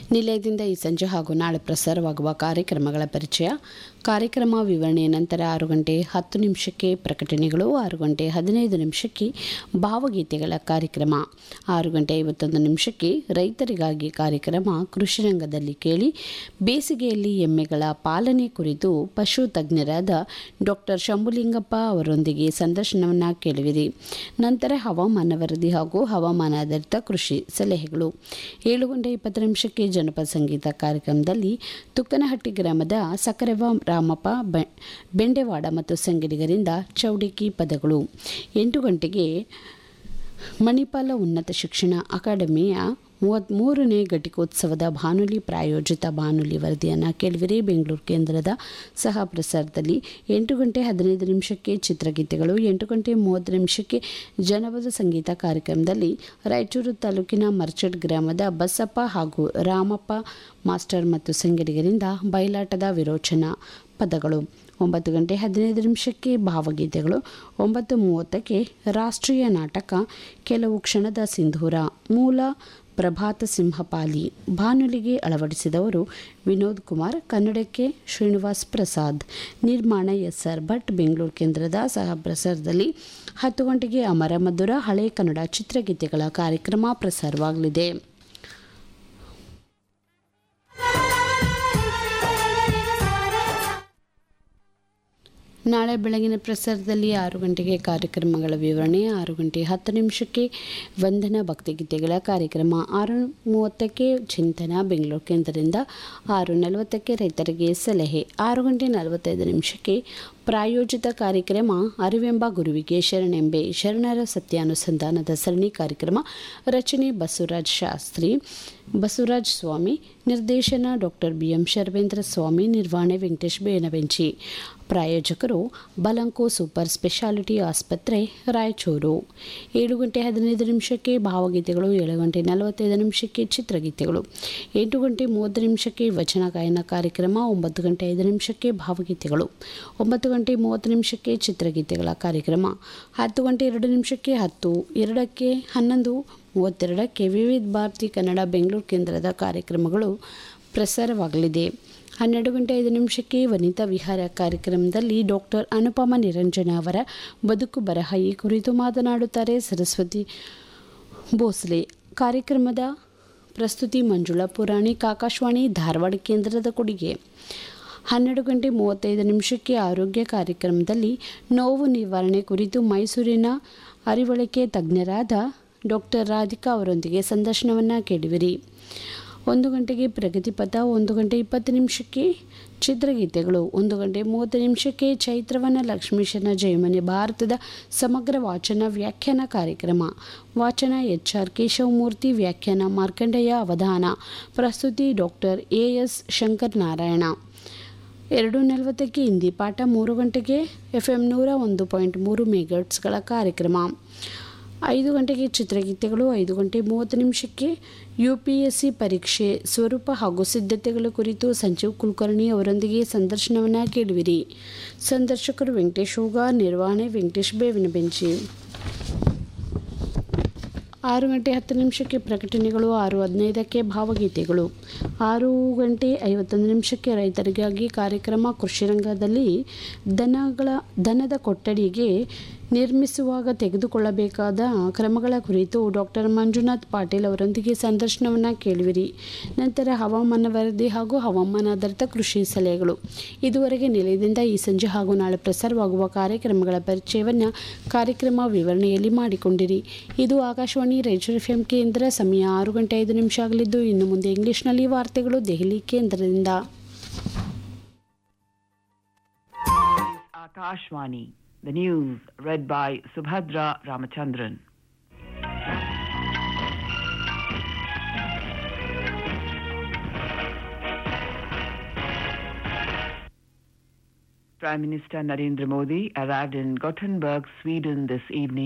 ನಿಲಯದಿಂದ ಈ ಸಂಜೆ ಹಾಗೂ ನಾಳೆ ಪ್ರಸಾರವಾಗುವ ಕಾರ್ಯಕ್ರಮಗಳ ಪರಿಚಯ ಕಾರ್ಯಕ್ರಮ ವಿವರಣೆಯ ನಂತರ ಆರು ಗಂಟೆ ಹತ್ತು ನಿಮಿಷಕ್ಕೆ ಪ್ರಕಟಣೆಗಳು ಆರು ಗಂಟೆ ಹದಿನೈದು ನಿಮಿಷಕ್ಕೆ ಭಾವಗೀತೆಗಳ ಕಾರ್ಯಕ್ರಮ ಆರು ಗಂಟೆ ಐವತ್ತೊಂದು ನಿಮಿಷಕ್ಕೆ ರೈತರಿಗಾಗಿ ಕಾರ್ಯಕ್ರಮ ಕೃಷಿ ರಂಗದಲ್ಲಿ ಕೇಳಿ ಬೇಸಿಗೆಯಲ್ಲಿ ಎಮ್ಮೆಗಳ ಪಾಲನೆ ಕುರಿತು ಪಶು ತಜ್ಞರಾದ ಡಾಕ್ಟರ್ ಶಂಭುಲಿಂಗಪ್ಪ ಅವರೊಂದಿಗೆ ಸಂದರ್ಶನವನ್ನು ಕೇಳುವಿರಿ ನಂತರ ಹವಾಮಾನ ವರದಿ ಹಾಗೂ ಹವಾಮಾನ ಆಧಾರಿತ ಕೃಷಿ ಸಲಹೆಗಳು ಏಳು ಗಂಟೆ ಇಪ್ಪತ್ತು ನಿಮಿಷಕ್ಕೆ ಜನಪದ ಸಂಗೀತ ಕಾರ್ಯಕ್ರಮದಲ್ಲಿ ತುಕ್ಕನಹಟ್ಟಿ ಗ್ರಾಮದ ಸಕರೆವ ರಾಮಪ್ಪ ಬೆ- ಬೆಂಡೆವಾಡ ಮತ್ತು ಸಂಗಡಿಗರಿಂದ ಚೌಡಿಕಿ ಪದಗಳು ಎಂಟು ಗಂಟೆಗೆ ಮಣಿಪಾಲ ಉನ್ನತ ಶಿಕ್ಷಣ ಅಕಾಡೆಮಿಯ ಮೂವತ್ತ್ಮೂರನೇ ಘಟಿಕೋತ್ಸವದ ಬಾನುಲಿ ಪ್ರಾಯೋಜಿತ ಬಾನುಲಿ ವರದಿಯನ್ನು ಕೇಳಿವಿರಿ ಬೆಂಗಳೂರು ಕೇಂದ್ರದ ಸಹ ಪ್ರಸಾರದಲ್ಲಿ ಎಂಟು ಗಂಟೆ ಹದಿನೈದು ನಿಮಿಷಕ್ಕೆ ಚಿತ್ರಗೀತೆಗಳು ಎಂಟು ಗಂಟೆ ಮೂವತ್ತು ನಿಮಿಷಕ್ಕೆ ಜನಪದ ಸಂಗೀತ ಕಾರ್ಯಕ್ರಮದಲ್ಲಿ ರಾಯಚೂರು ತಾಲೂಕಿನ ಮರ್ಚಡ್ ಗ್ರಾಮದ ಬಸಪ್ಪ ಹಾಗೂ ರಾಮಪ್ಪ ಮಾಸ್ಟರ್ ಮತ್ತು ಸಂಗಡಿಗರಿಂದ ಬಯಲಾಟದ ವಿರೋಚನ ಪದಗಳು ಒಂಬತ್ತು ಗಂಟೆ ಹದಿನೈದು ನಿಮಿಷಕ್ಕೆ ಭಾವಗೀತೆಗಳು ಒಂಬತ್ತು ಮೂವತ್ತಕ್ಕೆ ರಾಷ್ಟ್ರೀಯ ನಾಟಕ ಕೆಲವು ಕ್ಷಣದ ಸಿಂಧೂರ ಮೂಲ ಪ್ರಭಾತ ಸಿಂಹಪಾಲಿ ಬಾನುಲಿಗೆ ಅಳವಡಿಸಿದವರು ವಿನೋದ್ ಕುಮಾರ್ ಕನ್ನಡಕ್ಕೆ ಶ್ರೀನಿವಾಸ್ ಪ್ರಸಾದ್ ನಿರ್ಮಾಣ ಎಸ್ ಆರ್ ಭಟ್ ಬೆಂಗಳೂರು ಕೇಂದ್ರದ ಸಹ ಪ್ರಸಾರದಲ್ಲಿ ಹತ್ತು ಗಂಟೆಗೆ ಅಮರ ಮಧುರ ಹಳೆ ಕನ್ನಡ ಚಿತ್ರಗೀತೆಗಳ ಕಾರ್ಯಕ್ರಮ ಪ್ರಸಾರವಾಗಲಿದೆ ನಾಳೆ ಬೆಳಗಿನ ಪ್ರಸಾರದಲ್ಲಿ ಆರು ಗಂಟೆಗೆ ಕಾರ್ಯಕ್ರಮಗಳ ವಿವರಣೆ ಆರು ಗಂಟೆ ಹತ್ತು ನಿಮಿಷಕ್ಕೆ ವಂದನಾ ಭಕ್ತಿಗೀತೆಗಳ ಕಾರ್ಯಕ್ರಮ ಆರು ಮೂವತ್ತಕ್ಕೆ ಚಿಂತನ ಬೆಂಗಳೂರು ಕೇಂದ್ರದಿಂದ ಆರು ನಲವತ್ತಕ್ಕೆ ರೈತರಿಗೆ ಸಲಹೆ ಆರು ಗಂಟೆ ನಲವತ್ತೈದು ನಿಮಿಷಕ್ಕೆ ಪ್ರಾಯೋಜಿತ ಕಾರ್ಯಕ್ರಮ ಅರಿವೆಂಬ ಗುರುವಿಗೆ ಶರಣೆಂಬೆ ಶರಣರ ಸತ್ಯಾನುಸಂಧಾನದ ಸರಣಿ ಕಾರ್ಯಕ್ರಮ ರಚನೆ ಬಸವರಾಜ್ ಶಾಸ್ತ್ರಿ ಬಸವರಾಜ್ ಸ್ವಾಮಿ ನಿರ್ದೇಶನ doctor B M Sharvendra Swami ನಿರ್ವಹಣೆ ವೆಂಕಟೇಶ್ ಬೇನವೆಂಚಿ ಪ್ರಾಯೋಜಕರು ಬಲಂಕೋ ಸೂಪರ್ ಸ್ಪೆಷಾಲಿಟಿ ಆಸ್ಪತ್ರೆ ರಾಯಚೂರು ಏಳು ಗಂಟೆ ಹದಿನೈದು ನಿಮಿಷಕ್ಕೆ ಭಾವಗೀತೆಗಳು ಏಳು ಗಂಟೆ ನಲವತ್ತೈದು ನಿಮಿಷಕ್ಕೆ ಚಿತ್ರಗೀತೆಗಳು ಎಂಟು ಗಂಟೆ ಮೂವತ್ತು ನಿಮಿಷಕ್ಕೆ ವಚನ ಗಾಯನ ಕಾರ್ಯಕ್ರಮ ಒಂಬತ್ತು ಗಂಟೆ ಐದು ನಿಮಿಷಕ್ಕೆ ಭಾವಗೀತೆಗಳು ಒಂಬತ್ತು ಗಂಟೆ ಮೂವತ್ತು ನಿಮಿಷಕ್ಕೆ ಚಿತ್ರಗೀತೆಗಳ ಕಾರ್ಯಕ್ರಮ ಹತ್ತು ಗಂಟೆ ಎರಡು ನಿಮಿಷಕ್ಕೆ ಹತ್ತು ಎರಡಕ್ಕೆ ಹನ್ನೊಂದು ಮೂವತ್ತೆರಡಕ್ಕೆ ವಿವಿಧ ಭಾರತಿ ಕನ್ನಡ ಬೆಂಗಳೂರು ಕೇಂದ್ರದ ಕಾರ್ಯಕ್ರಮಗಳು ಪ್ರಸಾರವಾಗಲಿದೆ ಹನ್ನೆರಡು ಗಂಟೆ ಐದು ನಿಮಿಷಕ್ಕೆ ವನಿತಾ ವಿಹಾರ ಕಾರ್ಯಕ್ರಮದಲ್ಲಿ ಡಾಕ್ಟರ್ ಅನುಪಮ ನಿರಂಜನ ಅವರ ಬದುಕು ಬರಹ ಈ ಕುರಿತು ಮಾತನಾಡುತ್ತಾರೆ ಸರಸ್ವತಿ ಭೋಸ್ಲೆ ಕಾರ್ಯಕ್ರಮದ ಪ್ರಸ್ತುತಿ ಮಂಜುಳಾ ಪುರಾಣಿಕ್ ಆಕಾಶವಾಣಿ ಧಾರವಾಡ ಕೇಂದ್ರದ ಕೊಡುಗೆ ಹನ್ನೆರಡು ಗಂಟೆ ಮೂವತ್ತೈದು ನಿಮಿಷಕ್ಕೆ ಆರೋಗ್ಯ ಕಾರ್ಯಕ್ರಮದಲ್ಲಿ ನೋವು ನಿವಾರಣೆ ಕುರಿತು ಮೈಸೂರಿನ ಅರಿವಳಿಕೆ ತಜ್ಞರಾದ ಡಾಕ್ಟರ್ ರಾಧಿಕಾ ಅವರೊಂದಿಗೆ ಸಂದರ್ಶನವನ್ನು ಕೇಳುವಿರಿ ಒಂದು ಗಂಟೆಗೆ ಪ್ರಗತಿಪಥ ಒಂದು ಗಂಟೆ ಇಪ್ಪತ್ತು ನಿಮಿಷಕ್ಕೆ ಚಿತ್ರಗೀತೆಗಳು ಒಂದು ಗಂಟೆ ಮೂವತ್ತು ನಿಮಿಷಕ್ಕೆ ಚೈತ್ರವನ ಲಕ್ಷ್ಮೀಶನ ಜಯಮನೆ ಭಾರತದ ಸಮಗ್ರ ವಾಚನ ವ್ಯಾಖ್ಯಾನ ಕಾರ್ಯಕ್ರಮ ವಾಚನ ಎಚ್ ಆರ್ ಕೇಶವಮೂರ್ತಿ ವ್ಯಾಖ್ಯಾನ ಮಾರ್ಕಂಡೇಯ ಅವಧಾನ ಪ್ರಸ್ತುತಿ doctor A S Shankar Narayana ಎರಡು ನಲವತ್ತಕ್ಕೆ ಹಿಂದಿ ಪಾಠ ಮೂರು ಗಂಟೆಗೆ ಎಫ್ ಎಂ ನೂರ ಒಂದು ಪಾಯಿಂಟ್ ಮೂರು ಮೆಗಟ್ಸ್ಗಳ ಕಾರ್ಯಕ್ರಮ ಐದು ಗಂಟೆಗೆ ಚಿತ್ರಗೀತೆಗಳು ಐದು ಗಂಟೆ ಮೂವತ್ತು ನಿಮಿಷಕ್ಕೆ ಯು ಪಿ ಎಸ್ ಸಿ ಪರೀಕ್ಷೆ ಸ್ವರೂಪ ಹಾಗೂ ಸಿದ್ಧತೆಗಳ ಕುರಿತು ಸಂಜೀವ್ ಕುಲಕರ್ಣಿ ಅವರೊಂದಿಗೆ ಸಂದರ್ಶನವನ್ನು ಕೇಳುವಿರಿ ಸಂದರ್ಶಕರು ವೆಂಕಟೇಶ್ ಹೋಗ ನಿರ್ವಹಣೆ ವೆಂಕಟೇಶ್ ಬೇವಿನ ಬೆಂಚಿ ಆರು ಗಂಟೆ ಹತ್ತು ನಿಮಿಷಕ್ಕೆ ಪ್ರಕಟಣೆಗಳು ಆರು ಹದಿನೈದಕ್ಕೆ ಭಾವಗೀತೆಗಳು ಆರು ಗಂಟೆ ಐವತ್ತೊಂದು ನಿಮಿಷಕ್ಕೆ ರೈತರಿಗಾಗಿ ಕಾರ್ಯಕ್ರಮ ಕೃಷಿ ರಂಗದಲ್ಲಿ ದನಗಳ ದನದ ಕೊಠಡಿಗೆ ನಿರ್ಮಿಸುವಾಗ ತೆಗೆದುಕೊಳ್ಳಬೇಕಾದ ಕ್ರಮಗಳ ಕುರಿತು ಡಾಕ್ಟರ್ ಮಂಜುನಾಥ್ ಪಾಟೀಲ್ ಅವರೊಂದಿಗೆ ಸಂದರ್ಶನವನ್ನು ಕೇಳುವಿರಿ ನಂತರ ಹವಾಮಾನ ವರದಿ ಹಾಗೂ ಹವಾಮಾನ ಆಧಾರಿತ ಕೃಷಿ ಸಲಹೆಗಳು ಇದುವರೆಗೆ ನಿಲಯದಿಂದ ಈ ಸಂಜೆ ಹಾಗೂ ನಾಳೆ ಪ್ರಸಾರವಾಗುವ ಕಾರ್ಯಕ್ರಮಗಳ ಪರಿಚಯವನ್ನು ಕಾರ್ಯಕ್ರಮ ವಿವರಣೆಯಲ್ಲಿ ಮಾಡಿಕೊಂಡಿರಿ ಇದು ಆಕಾಶವಾಣಿ ರಾಯಚೂರು ಎಫ್ ಎಂ ಕೇಂದ್ರ ಸಮಯ ಆರು ಗಂಟೆ ಐದು ನಿಮಿಷ ಆಗಲಿದ್ದು ಇನ್ನು ಮುಂದೆ ಇಂಗ್ಲಿಷ್ನಲ್ಲಿ ವಾರ್ತೆಗಳು ದೆಹಲಿ ಕೇಂದ್ರದಿಂದ Akashvani, the news read by Subhadra Ramachandran. Prime Minister Narendra Modi arrived in Gothenburg, Sweden this evening